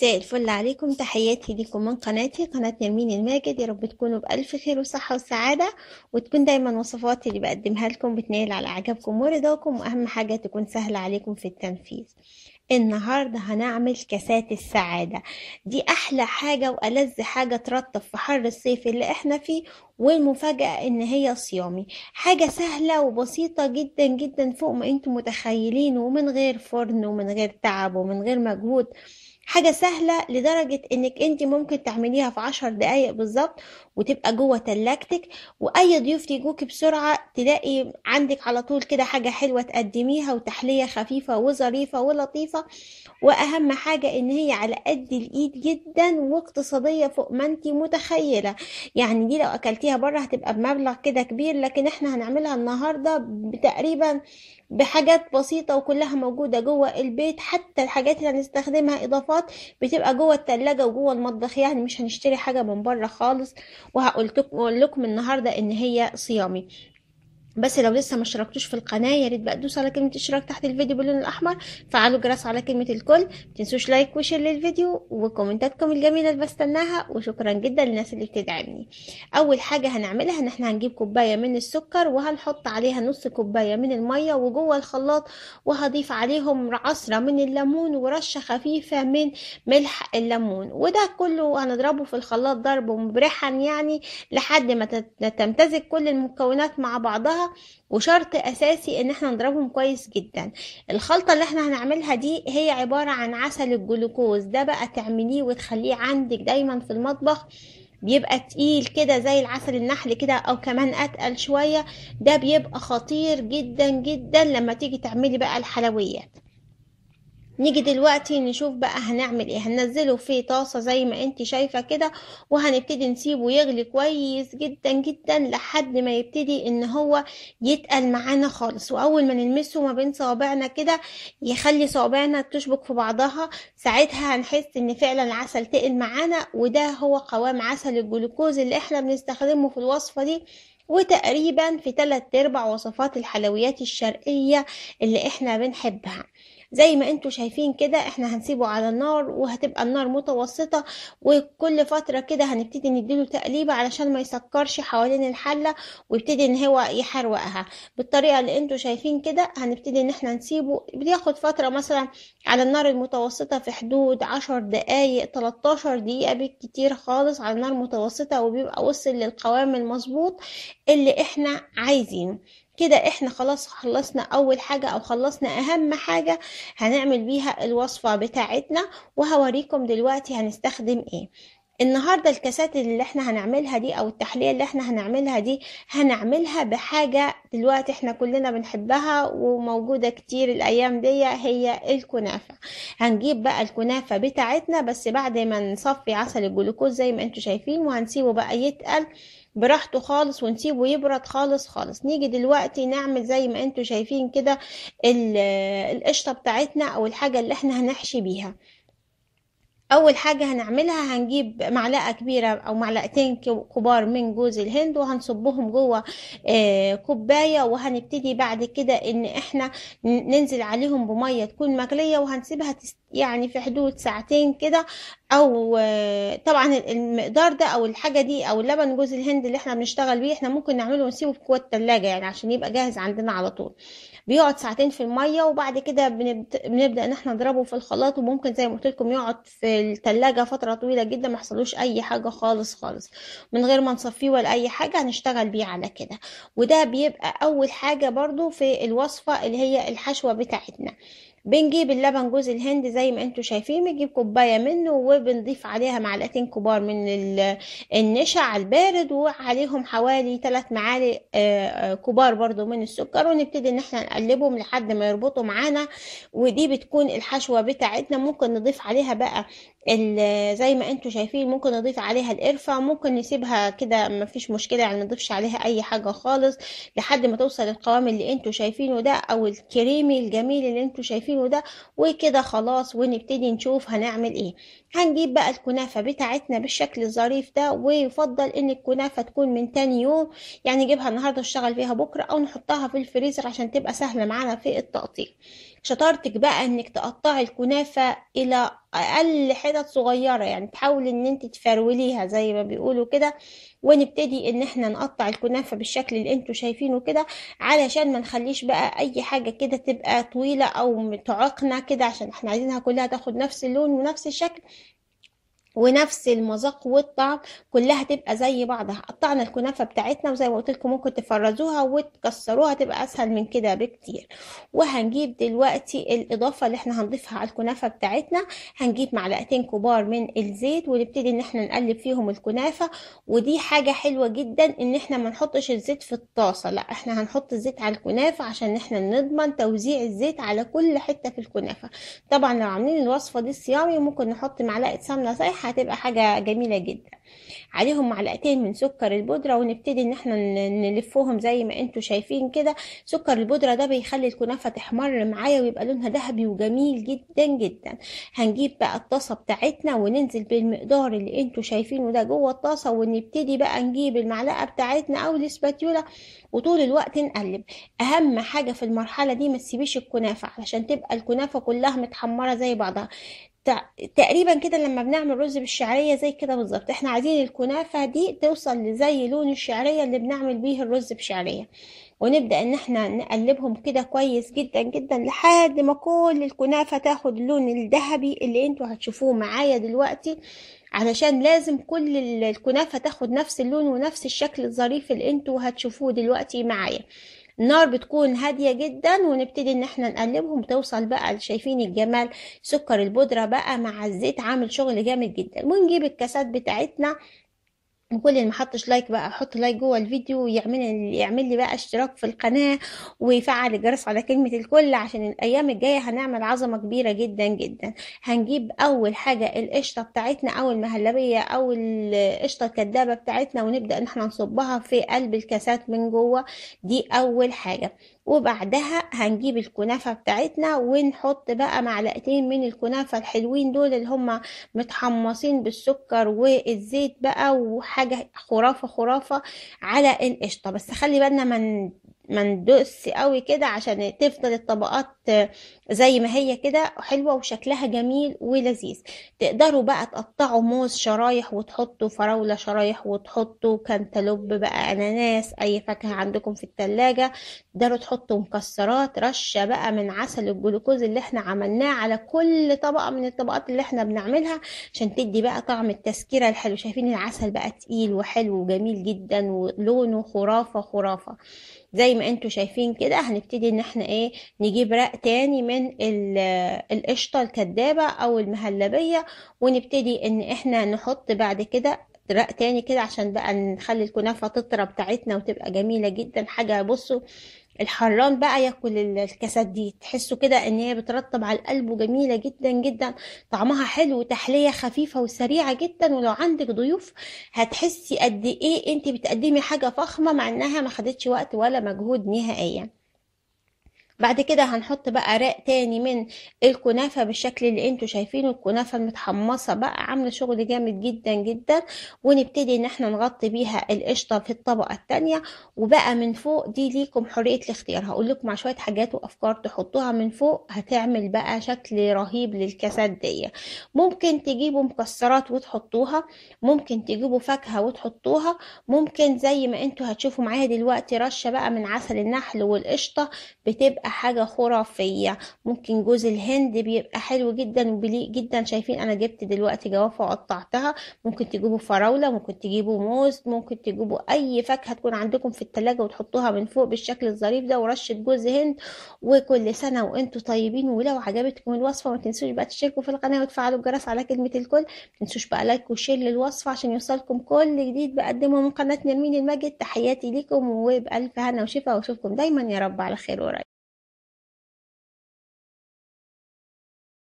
مساء الفل عليكم تحياتي لكم من قناتي قناة نرمين الماجد يا رب تكونوا بألف خير وصحة وسعادة وتكون دايما وصفاتي اللي بقدمها لكم بتنال على إعجابكم ورضاكم وأهم حاجة تكون سهلة عليكم في التنفيذ النهاردة هنعمل كاسات السعادة دي أحلى حاجة وألذ حاجة ترطب في حر الصيف اللي احنا فيه والمفاجأة إن هي صيامي حاجة سهلة وبسيطة جدا جدا فوق ما انتم متخيلين ومن غير فرن ومن غير تعب ومن غير مجهود حاجة سهلة لدرجة انك انت ممكن تعمليها في عشر دقايق بالظبط وتبقى جوه تلاجتك واي ضيوف يجوكي بسرعة تلاقي عندك على طول كده حاجة حلوة تقدميها وتحلية خفيفة وظريفة ولطيفة واهم حاجة ان هي على قد الايد جدا واقتصادية فوق ما انت متخيلة يعني دي لو اكلتيها بره هتبقى بمبلغ كده كبير لكن احنا هنعملها النهاردة تقريبا بحاجات بسيطة وكلها موجودة جوه البيت حتى الحاجات اللي هنستخدمها إضافات بتبقى جوه التلاجة وجوه المطبخ يعني مش هنشتري حاجة من بره خالص وهقول لكم النهاردة إن هي صيامي بس لو لسه ما اشتركتوش في القناه يا ريت بقى تدوسوا على كلمه اشتراك تحت الفيديو باللون الاحمر فعلوا الجرس على كلمه الكل ما تنسوش لايك وشير للفيديو وكومنتاتكم الجميله اللي بستناها وشكرا جدا للناس اللي بتدعمني اول حاجه هنعملها ان احنا هنجيب كوبايه من السكر وهنحط عليها نص كوبايه من الميه وجوه الخلاط وهضيف عليهم عصره من الليمون ورشه خفيفه من ملح الليمون وده كله هنضربه في الخلاط ضرب مبرحا يعني لحد ما تمتزج كل المكونات مع بعضها وشرط اساسي ان احنا نضربهم كويس جدا الخلطة اللي احنا هنعملها دي هي عبارة عن عسل الجلوكوز ده بقى تعمليه وتخليه عندك دايما في المطبخ بيبقى تقيل كده زي العسل النحل كده او كمان اتقل شوية ده بيبقى خطير جدا جدا لما تيجي تعملي بقى الحلويات نيجي دلوقتي نشوف بقى هنعمل ايه هننزله في طاسة زي ما انت شايفة كده وهنبتدي نسيبه يغلي كويس جدا جدا لحد ما يبتدي ان هو يتقل معانا خالص واول ما نلمسه ما بين صوابعنا كده يخلي صوابعنا تشبك في بعضها ساعتها هنحس ان فعلا العسل تقل معانا وده هو قوام عسل الجلوكوز اللي احنا بنستخدمه في الوصفة دي وتقريبا في تلات ارباع وصفات الحلويات الشرقية اللي احنا بنحبها زي ما انتوا شايفين كده احنا هنسيبه على النار وهتبقى النار متوسطة وكل فترة كده هنبتدي نديله تقليبة علشان ما يسكرش حوالين الحلة ويبتدي ان هو يحروقها بالطريقة اللي انتوا شايفين كده هنبتدي ان احنا نسيبه بياخد فترة مثلا على النار المتوسطة في حدود عشر دقايق 13 دقيقة بالكتير خالص على النار المتوسطة وبيبقى وصل للقوام المظبوط اللي احنا عايزينه كده احنا خلاص خلصنا اول حاجة او خلصنا اهم حاجة هنعمل بيها الوصفة بتاعتنا وهوريكم دلوقتي هنستخدم ايه النهاردة الكاسات اللي احنا هنعملها دي او التحلية اللي احنا هنعملها دي هنعملها بحاجة دلوقتي احنا كلنا بنحبها وموجودة كتير الايام دي هي الكنافة هنجيب بقى الكنافة بتاعتنا بس بعد ما نصفي عسل الجلوكوز زي ما انتوا شايفين وهنسيبه بقى يتقل براحته خالص ونسيبه يبرد خالص خالص نيجي دلوقتي نعمل زي ما انتوا شايفين كده القشطة بتاعتنا او الحاجة اللي احنا هنحشي بيها اول حاجة هنعملها هنجيب معلقة كبيرة او معلقتين كبار من جوز الهند وهنصبهم جوه آه كوباية وهنبتدي بعد كده ان احنا ننزل عليهم بمية تكون مغلية وهنسيبها تست يعني في حدود ساعتين كده او آه طبعا المقدار ده او الحاجة دي او اللبن جوز الهند اللي احنا بنشتغل بيه احنا ممكن نعمله ونسيبه في جوه التلاجة يعني عشان يبقى جاهز عندنا على طول بيقعد ساعتين في المية وبعد كده بنبدأ ان احنا نضربه في الخلاط وممكن زي ما قلت لكم يقعد في التلاجة فترة طويلة جدا ما يحصلوش اي حاجة خالص خالص من غير ما نصفيه ولا اي حاجة هنشتغل بيه على كده وده بيبقى اول حاجة برضو في الوصفة اللي هي الحشوة بتاعتنا بنجيب اللبن جوز الهند زي ما انتوا شايفين بنجيب كوباية منه وبنضيف عليها معلقتين كبار من النشا على البارد وعليهم حوالي 3 معالق كبار برضو من السكر ونبتدي ان احنا نقلبهم لحد ما يربطوا معانا ودي بتكون الحشوة بتاعتنا ممكن نضيف عليها بقى زي ما انتوا شايفين ممكن نضيف عليها القرفة ممكن نسيبها كده مفيش مشكلة يعني ما نضيفش عليها اي حاجة خالص لحد ما توصل للقوام اللي انتوا شايفينه ده او الكريمي الجميل اللي انتوا شايفينه ده وكده خلاص ونبتدي نشوف هنعمل ايه هنجيب بقى الكنافة بتاعتنا بالشكل الظريف ده ويفضل ان الكنافة تكون من تاني يوم يعني نجيبها النهاردة اشتغل فيها بكرة او نحطها في الفريزر عشان تبقى سهلة معانا في التقطيع شطارتك بقى انك تقطعي الكنافة الى اقل حتت صغيرة يعني تحاولي ان انت تفروليها زي ما بيقولوا كده ونبتدي ان احنا نقطع الكنافة بالشكل اللي انتوا شايفينه كده علشان ما نخليش بقى اي حاجة كده تبقى طويلة او تعقنا كده عشان احنا عايزينها كلها تاخد نفس اللون ونفس الشكل ونفس المذاق والطعم كلها تبقى زي بعضها قطعنا الكنافه بتاعتنا وزي ما قلت لكم ممكن تفرزوها وتكسروها تبقى اسهل من كده بكتير وهنجيب دلوقتي الاضافه اللي احنا هنضيفها على الكنافه بتاعتنا هنجيب معلقتين كبار من الزيت ونبتدي ان احنا نقلب فيهم الكنافه ودي حاجه حلوه جدا ان احنا ما نحطش الزيت في الطاسه لا احنا هنحط الزيت على الكنافه عشان احنا نضمن توزيع الزيت على كل حته في الكنافه طبعا لو عاملين الوصفه دي صيامي ممكن نحط معلقه سمنه سايحه هتبقى حاجة جميلة جدا عليهم معلقتين من سكر البودرة ونبتدي ان احنا نلفوهم زي ما انتوا شايفين كده سكر البودرة ده بيخلي الكنافة تحمر معايا ويبقى لونها ذهبي وجميل جدا جدا هنجيب بقى الطاسة بتاعتنا وننزل بالمقدار اللي انتوا شايفينه ده جوه الطاسة ونبتدي بقى نجيب المعلقة بتاعتنا او الاسباتيولا وطول الوقت نقلب اهم حاجة في المرحلة دي ما تسيبيش الكنافة علشان تبقى الكنافة كلها متحمرة زي بعضها تقريبا كده لما بنعمل رز بالشعرية زي كده بالظبط احنا عايزين الكنافة دي توصل لزي لون الشعرية اللي بنعمل بيه الرز بشعرية ونبدأ ان احنا نقلبهم كده كويس جدا جدا لحد ما كل الكنافة تاخد اللون الذهبي اللي انتوا هتشوفوه معايا دلوقتي علشان لازم كل الكنافة تاخد نفس اللون ونفس الشكل الظريف اللي انتوا هتشوفوه دلوقتي معايا النار بتكون هادية جدا ونبتدي ان احنا نقلبهم توصل بقى شايفين الجمال سكر البودرة بقى مع الزيت عامل شغل جامد جدا ونجيب الكاسات بتاعتنا وكل اللي محطش لايك بقى حط لايك جوه الفيديو ويعمل يعمل لي بقى اشتراك في القناه ويفعل الجرس على كلمه الكل عشان الايام الجايه هنعمل عظمه كبيره جدا جدا هنجيب اول حاجه القشطه بتاعتنا او المهلبيه او القشطه الكدابه بتاعتنا ونبدا ان احنا نصبها في قلب الكاسات من جوه دي اول حاجه وبعدها هنجيب الكنافة بتاعتنا ونحط بقى معلقتين من الكنافة الحلوين دول اللي هم متحمصين بالسكر والزيت بقى وحاجة خرافة خرافة على القشطة بس خلي بالنا من ما ندوس قوي كده عشان تفضل الطبقات زي ما هي كده حلوة وشكلها جميل ولذيذ تقدروا بقى تقطعوا موز شرايح وتحطوا فراولة شرايح وتحطوا كانتالوب بقى اناناس اي فاكهة عندكم في التلاجة تقدروا تحطوا مكسرات رشة بقى من عسل الجلوكوز اللي احنا عملناه على كل طبقة من الطبقات اللي احنا بنعملها عشان تدي بقى طعم التسكيرة الحلو شايفين العسل بقى تقيل وحلو وجميل جدا ولونه خرافة خرافة زي ما انتوا شايفين كده هنبتدي ان احنا ايه نجيب رق تاني من القشطة الكدابة او المهلبية ونبتدي ان احنا نحط بعد كده رق تاني كده عشان بقى نخلي الكنافة تطرى بتاعتنا وتبقى جميلة جدا حاجة بصوا الحران بقى ياكل الكاسات دي تحسوا كده ان هي بترطب على القلب وجميله جدا جدا طعمها حلو وتحليه خفيفه وسريعه جدا ولو عندك ضيوف هتحسي قد ايه انت بتقدمي حاجه فخمه مع انها ما خدتش وقت ولا مجهود نهائيا بعد كده هنحط بقى رق تاني من الكنافة بالشكل اللي انتوا شايفينه الكنافة المتحمصة بقى عاملة شغل جامد جدا جدا ونبتدي ان احنا نغطي بيها القشطة في الطبقة التانية وبقى من فوق دي ليكم حرية الاختيار هقول لكم على شوية حاجات وافكار تحطوها من فوق هتعمل بقى شكل رهيب للكاسات دي ممكن تجيبوا مكسرات وتحطوها ممكن تجيبوا فاكهة وتحطوها ممكن زي ما انتوا هتشوفوا معايا دلوقتي رشة بقى من عسل النحل والقشطة بتبقى حاجة خرافية ممكن جوز الهند بيبقى حلو جدا وبليق جدا شايفين انا جبت دلوقتي جوافة وقطعتها ممكن تجيبوا فراولة ممكن تجيبوا موز ممكن تجيبوا اي فاكهة تكون عندكم في التلاجة وتحطوها من فوق بالشكل الظريف ده ورشة جوز هند وكل سنة وانتوا طيبين ولو عجبتكم الوصفة ما تنسوش بقى تشتركوا في القناة وتفعلوا الجرس على كلمة الكل ما تنسوش بقى لايك وشير للوصفة عشان يوصلكم كل جديد بقدمه من قناة نرمين المجد تحياتي ليكم وبألف هنا وشفا واشوفكم دايما يا رب على خير وراي